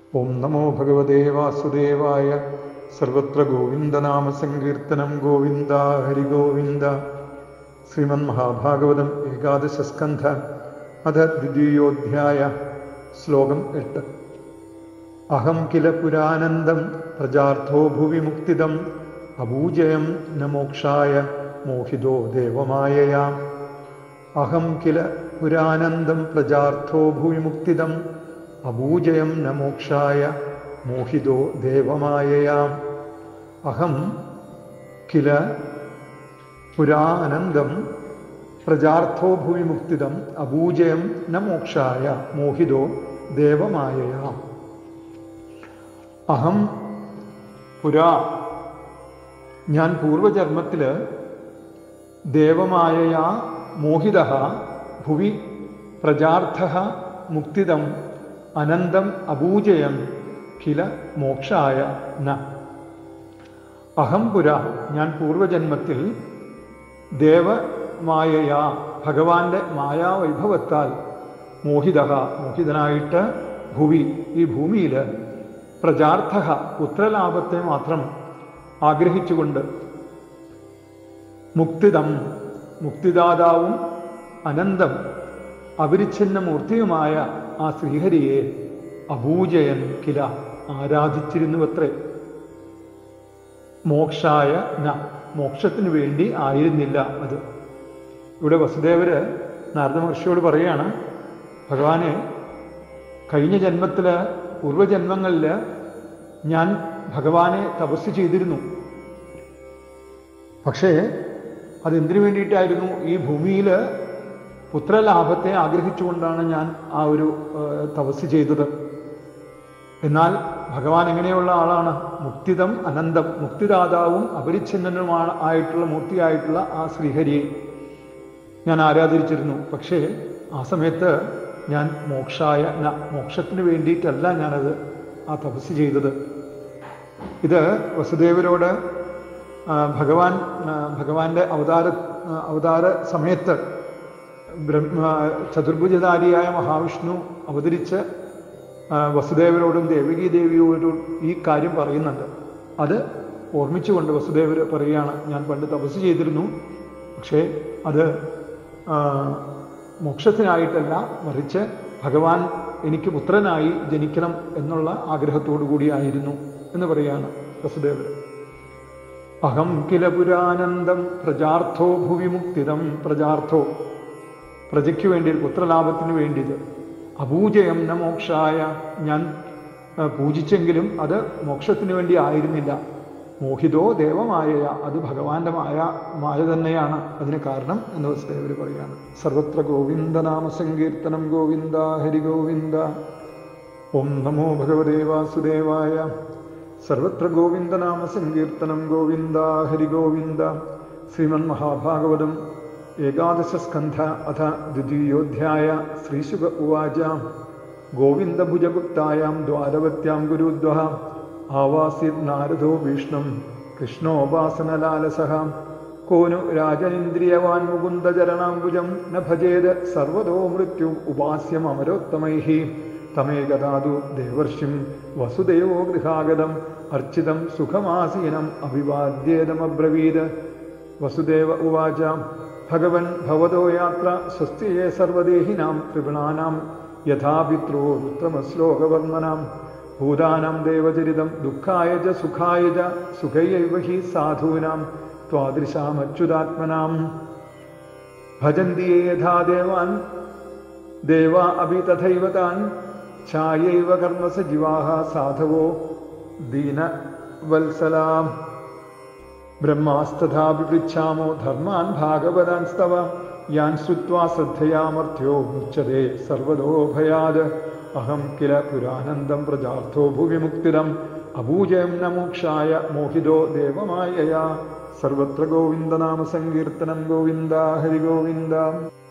ഓം നമോ ഭഗവതേ വാസുദേവായ സർവത്ര ഗോവിന്ദനാമസങ്കീർത്തനം ഗോവിന്ദ ഹരി ഗോവിന്ദ ശ്രീമന് മഹാഭാഗവതം ഏകാദശസ്കന്ധ അധ ദ്വിതീയോധ്യായ ശ്ലോകം എട്ട് അഹം കില പുരാനന്ദം പ്രജാർത്ഥോ ഭുവി മുക്തിദം അപൂജയം ന മോക്ഷായ മോഹിതോ ദേവമായയാ അഹം കില പുരാനന്ദം പ്രജാർത്ഥോ ഭുവി മുക്തിദം അപൂജയം ന മോക്ഷായ മോഹിതോ ദേവമായയാ അഹം കില പുരാനന്ദം പ്രജാർത്ഥോ ഭുവി മുക്തിദം അപൂജയം ന മോക്ഷായ മോഹിതോ ദേവമായയാ അഹം പുരാ ഞാൻ പൂർവജന്മത്തിൽ ദേവമായയാ മോഹിത ഭുവി പ്രജാർത്ഥ മുക്തിദം അനന്തം അപൂജയം കില മോക്ഷായ ന അഹം പുര ഞാൻ പൂർവജന്മത്തിൽ ദേവമായയാ ഭഗവാന്റെ മായാവൈഭവത്താൽ മോഹിത മോഹിതനായിട്ട് ഭുവി ഈ ഭൂമിയിൽ പ്രജാർത്ഥ പുത്രലാഭത്തെ മാത്രം ആഗ്രഹിച്ചുകൊണ്ട് മുക്തിദം മുക്തിദാതാവും അനന്തം അവിരിച്ഛിന്ന മൂർത്തിയുമായ ആ ശ്രീഹരിയെ അപൂജയൻ കില ആരാധിച്ചിരുന്നുവത്രേ മോക്ഷായ ന മോക്ഷത്തിനു വേണ്ടി ആയിരുന്നില്ല അത് ഇവിടെ വസുദേവര് നാരദ മഹർഷിയോട് പറയാണ് ഭഗവാനെ കഴിഞ്ഞ ജന്മത്തിൽ പൂർവജന്മങ്ങളിൽ ഞാൻ ഭഗവാനെ തപസ് ചെയ്തിരുന്നു പക്ഷേ അതെന്തിനു വേണ്ടിയിട്ടായിരുന്നു ഈ ഭൂമിയിൽ പുത്രലാഭത്തെ ആഗ്രഹിച്ചുകൊണ്ടാണ് ഞാൻ ആ ഒരു തപസ് ചെയ്തത് എന്നാൽ ഭഗവാൻ എങ്ങനെയുള്ള ആളാണ് മുക്തിദം അനന്തം മുക്തിദാതാവും അപരിച്ഛിന്നനുമാണ് ആയിട്ടുള്ള മൂർത്തിയായിട്ടുള്ള ആ ശ്രീഹരിയെ ഞാൻ ആരാധിച്ചിരുന്നു പക്ഷേ ആ സമയത്ത് ഞാൻ മോക്ഷായ മോക്ഷത്തിന് വേണ്ടിയിട്ടല്ല ഞാനത് ആ തപസ് ചെയ്തത് ഇത് വസുദേവരോട് ഭഗവാൻ ഭഗവാന്റെ അവതാര അവതാര സമയത്ത് ബ്രഹ്മ ചതുർഭുജധാരിയായ മഹാവിഷ്ണു അവതരിച്ച് വസുദേവരോടും ദേവകി ദേവിയോടും ഈ കാര്യം പറയുന്നുണ്ട് അത് ഓർമ്മിച്ചുകൊണ്ട് വസുദേവർ പറയുകയാണ് ഞാൻ പണ്ട് തപസ് ചെയ്തിരുന്നു പക്ഷേ അത് മോക്ഷത്തിനായിട്ടല്ല മറിച്ച് ഭഗവാൻ എനിക്ക് പുത്രനായി ജനിക്കണം എന്നുള്ള ആഗ്രഹത്തോടു കൂടിയായിരുന്നു എന്ന് പറയാണ് വസുദേവർ അഹം കില പുരാനന്ദം പ്രജാർത്ഥോ ഭുവിമുക്തിദം പ്രജാർത്ഥോ പ്രജയ്ക്ക് വേണ്ടി പുത്രലാഭത്തിന് വേണ്ടിയത് അപൂജയം ന മോക്ഷായ ഞാൻ പൂജിച്ചെങ്കിലും അത് മോക്ഷത്തിന് വേണ്ടി ആയിരുന്നില്ല മോഹിതോ ദേവമായ അത് ഭഗവാന്റെ മായ മായ തന്നെയാണ് അതിന് കാരണം എന്ന് വസുദേവർ പറയാണ് സർവത്ര ഗോവിന്ദനാമ സങ്കീർത്തനം ഗോവിന്ദ ഹരി ഗോവിന്ദ ഓം നമോ ഭഗവതേ വാസുദേവായ സർവത്ര ഗോവിന്ദനാമ സങ്കീർത്തനം ഗോവിന്ദ ഹരി ഗോവിന്ദ ശ്രീമന് മഹാഭാഗവതം ഏകാദശസ്കന്ധ അഥ ദ്വിതീയോധ്യായ ശ്രീശുക ഉവാച ഗോവിന്ദഭുജഗുപ്തായാം ദ്വാരവത്യാം ഗുരുദ്വ ആവാസിത് നാരദോ ഭീഷ്ണം കൃഷ്ണോപാസനലാലസഃ കോനു രാജനിന്ദ്രിയവാൻ മുകുന്ദചരണാംബുജം ന ഭജേത് സർവതോ മൃത്യു ഉപാസ്യമമരോത്തമൈः തമേകദാതു ദേവർഷിം വസുദേവോ ഗൃഹാഗതം അർച്ചിതം സുഖമാസീനം അഭിവാദ്യേതമബ്രവീത് വസുദേവ ഉവാച ഭഗവൻ ഭവതോ യാത്ര സ്വസ്തിയെ സർവദേഹിനാം ത്രിഗുണാനാം യഥാപിത്രോ രുത്രമശ്ലോകവർണ്ണനാം ഭൂതാനാം ദേവചരിതം ദുഃഖായ ച സുഖായ ച സുഖയൈവ ഹി സാധൂനാം ത്വാദൃശാമച്യുതാത്മനാം ഭജന്തി യഥാ ദേവാൻ ദേവാ അഭി തഥൈവ താൻ ഛായൈവ കർമ്മസ ജീവാഹ സാധവോ ദീനവത്സലാം ബ്രഹ്മാസ്തഥാപി പൃച്ഛാമോ ധർമാൻ ഭാഗവതാൻ സ്തവ യാൻ ശ്രുത്വാ ശ്രദ്ധയാമർത്ഥ്യോ മുച്ചതേ സർവതോ ഭയാത് അഹം കില പുരാനന്ദം പ്രജാർത്ഥോ ഭുവി മുക്തിദം അപൂജയം ന മോക്ഷായ മോഹിതോ ദേവമായയാ സർവത്ര ഗോവിന്ദനാമ സങ്കീർത്തനം ഗോവിന്ദ ഹരി ഗോവിന്ദ